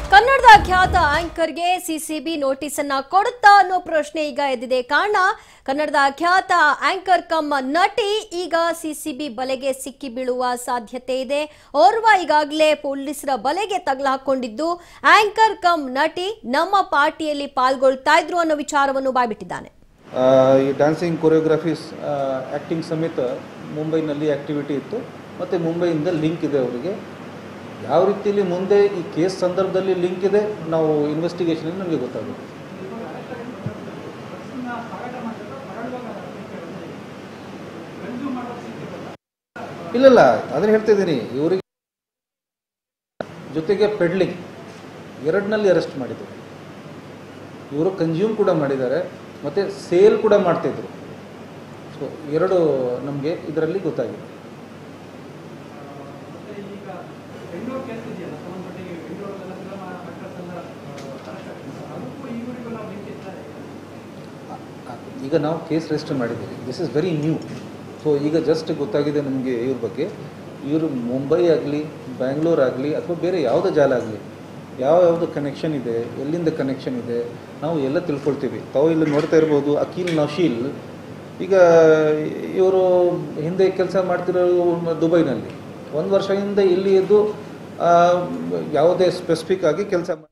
ಕನ್ನಡದ ಖ್ಯಾತ ಆಂಕರ್ಗೆ CCB notice ಅನ್ನ ಕೊಡುತ್ತಾ ಅನ್ನೋ ಪ್ರಶ್ನೆ ಈಗ ಎದ್ದಿದೆ ಕಾರಣ ಕನ್ನಡದ ಖ್ಯಾತ ಆಂಕರ್ ಕಮ್ ನಟಿ ಈಗ ಸಿಸಿಬಿ ಬಲೆಗೆ ಸಿಕ್ಕಿ ಬೀಳುವ ಸಾಧ್ಯತೆ ಇದೆ ಓರ್ವ ಈಗಾಗಲೇ ಪೊಲೀಸರ ಬಲೆಗೆ ತಗಲು ಹಾಕೊಂಡಿದ್ದು ಆಂಕರ್ ಕಮ್ ನಟಿ ನಮ್ಮ ಪಾರ್ಟಿಯಲ್ಲಿ ಪಾಲ್ಗೊಳ್ತಾ ಇದ್ರು ಅನ್ನೋ ವಿಚಾರವನ್ನು ಬಾಯ್ಬಿಟ್ಟಿದ್ದಾನೆ ಆ, ಈ ಡ್ಯಾನ್ಸಿಂಗ್ ಕೊರಿಯೋಗ್ರಫೀಸ್ ಆ್ಯಕ್ಟಿಂಗ್ ಸಮೇತ ಮುಂಬೈನಲ್ಲಿ ಆ್ಯಕ್ಟಿವಿಟಿ ಇತ್ತು ಮತ್ತು ಮುಂಬೈಯಿಂದ ಲಿಂಕ್ ಇದೆ ಅವರಿಗೆ ಯಾವ ರೀತಿಯಲ್ಲಿ ಮುಂದೆ ಈ ಕೇಸ್ ಸಂದರ್ಭದಲ್ಲಿ ಲಿಂಕ್ ಇದೆ ನಾವು ಇನ್ವೆಸ್ಟಿಗೇಷನ್ ನಮಗೆ ಗೊತ್ತಾಗುತ್ತೆ ಇಲ್ಲಲ್ಲ ಅದನ್ನು ಹೇಳ್ತಾ ಇದ್ದೀನಿ ಇವರಿಗೆ ಜೊತೆಗೆ ಪೆಡ್ಲಿಂಗ್ ಎರಡನಲ್ಲಿ ಅರೆಸ್ಟ್ ಮಾಡಿದ್ದಾರೆ ಇವರು ಕನ್ಸ್ಯೂಮ್ ಕೂಡ ಮಾಡಿದ್ದಾರೆ ಮತ್ತು ಸೇಲ್ ಕೂಡ ಮಾಡ್ತಿದ್ರು ಸೊ ಎರಡು ನಮಗೆ ಇದರಲ್ಲಿ ಗೊತ್ತಾಗಿದೆ ಈಗ ನಾವು ಕೇಸ್ ರಿಜಿಸ್ಟರ್ ಮಾಡಿದ್ದೀವಿ this is very new so ಈಗ ಜಸ್ಟ್ ಗೊತ್ತಾಗಿದೆ ನಮಗೆ ಇವ್ರ ಬಗ್ಗೆ ಇವರು ಮುಂಬೈ ಆಗಲಿ ಬ್ಯಾಂಗ್ಳೂರ್ ಆಗಲಿ ಅಥವಾ ಬೇರೆ ಯಾವುದೇ ಜಾಲ ಆಗಲಿ ಯಾವ ಯಾವುದು ಕನೆಕ್ಷನ್ ಇದೆ ಎಲ್ಲಿಂದ ಕನೆಕ್ಷನ್ ಇದೆ ನಾವು ಎಲ್ಲ ತಿಳ್ಕೊಳ್ತೀವಿ ತಾವು ಇಲ್ಲಿ ನೋಡ್ತಾ ಇರ್ಬೋದು ಅಖಿಲ್ ನಶೀಲ್ ಈಗ ಇವರು ಹಿಂದೆ ಕೆಲಸ ಮಾಡ್ತಿರೋ ದುಬೈನಲ್ಲಿ ಒಂದು ವರ್ಷದಿಂದ ಇಲ್ಲಿ ಇದ್ದು ಆ, ಯಾವುದೇ ಸ್ಪೆಸಿಫಿಕ್ ಆಗಿ ಕೆಲಸ